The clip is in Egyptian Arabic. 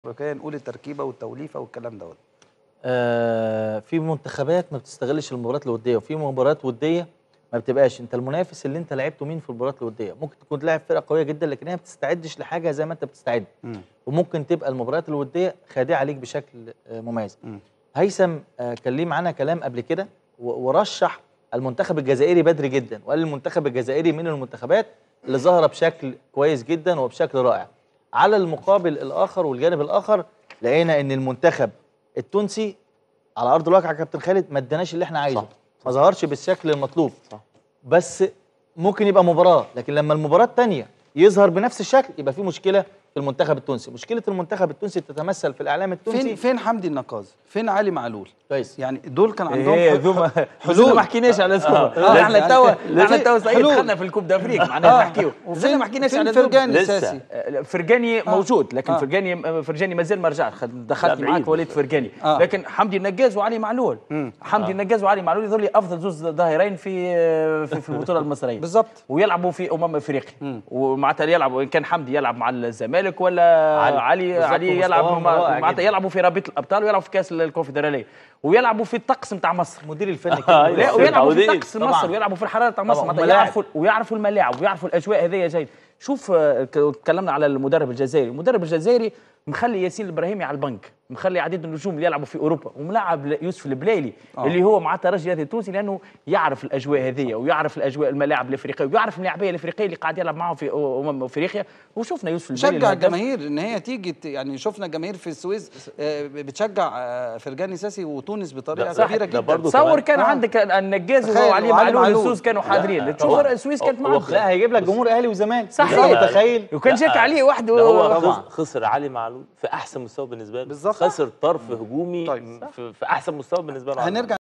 كده نقول التركيبه والتوليفه والكلام دوت آه في منتخبات ما بتستغلش المباريات الوديه وفي مباريات وديه ما بتبقاش انت المنافس اللي انت لعبته مين في المباريات الوديه ممكن تكون لاعب فرقه قويه جدا لكن هي ما بتستعدش لحاجه زي ما انت بتستعد مم. وممكن تبقى المباريات الوديه خادعه عليك بشكل آه مميز مم. هيثم آه كان ليه معانا كلام قبل كده و- ورشح المنتخب الجزائري بدري جدا وقال المنتخب الجزائري من المنتخبات اللي ظهر بشكل كويس جدا وبشكل رائع على المقابل الاخر والجانب الاخر لقينا ان المنتخب التونسي على ارض الواقع يا كابتن خالد ما اداناش اللي احنا عايزه ما ظهرش بالشكل المطلوب صح. بس ممكن يبقى مباراه لكن لما المباراه الثانيه يظهر بنفس الشكل يبقى في مشكله في المنتخب التونسي مشكله المنتخب التونسي تتمثل في الاعلام التونسي فين فين حمدي النقاز فين علي معلول كويس يعني دول كان عندهم هي ح- ذوما حلول. حلول ما حكيناش على ذوما آه. احنا يعني توا لازم- احنا توا سعيد حلول. دخلنا في الكوب دافريك معناها نحكيو زين ما حكيناش فين على ذوما فرجاني لسه. اساسي فرجاني موجود لكن آه. فرجاني فرجاني مازال ما رجعش خد- دخلت لا، معاك بعيد. وليد فرجاني آه. لكن حمدي النجاز وعلي معلول مم. حمدي النجاز وعلي معلول يظهر لي افضل زوز ظاهرين في في, في البطوله المصريه بالظبط ويلعبوا في امم افريقيا مم. ومعناتها يلعبوا ان كان حمدي يلعب مع الزمالك ولا علي. علي بالظبط، علي يلعب ومستواهم مع- رائع معناتها جدا. يلعبوا في رابطه الابطال ويلعبوا في كاس الكونفدراليه ويلعبوا في الطقس نتاع مصر المدير الفني أيوة. كان لا ويلعبوا في متعودين. طقس طبعاً. مصر ويلعبوا في الحراره تاع مصر طبعاً. معناتها هم لاعب. يعرفوا ويعرفوا الملاعب ويعرفوا الاجواء هذيا جيد شوف آه، ك- تكلمنا على المدرب الجزائري المدرب الجزائري مخلي ياسين الابراهيمي على البنك مخلي عديد النجوم اللي يلعبوا في اوروبا وملاعب ل- يوسف البليلي آه. اللي هو مع الترجي التونسي لانه يعرف الاجواء هذيا ويعرف الاجواء الملاعب الافريقيه ويعرف اللاعبيه الافريقيه اللي قاعد يلعب معاهم في امم افريقيا وشفنا يوسف البليلي شجع الهداف. الجماهير ان هي تيجي ت- يعني شفنا جماهير في السويس آه، بتشجع آه، فرجاني ساسي وتونس بطريقه ده صح، كبيره ده جدا برضو تصور كمان. كان آه. عندك النجاز تخيل، وعلي وعلي معلول معلول. والسوس كانوا حاضرين تشوف طبعاً. السويس كانت هو معاهم خ- لا هيجيب لك جمهور اهلي وزمالك صحيح. متخيل وكان شاك عليه وحده ده هو طبعاً. خس- خسر علي معلول في احسن مستوى بالنسبه له بالظبط. خسر طرف هجومي طيب. في, في احسن مستوى بالنسبه له علي هنرجع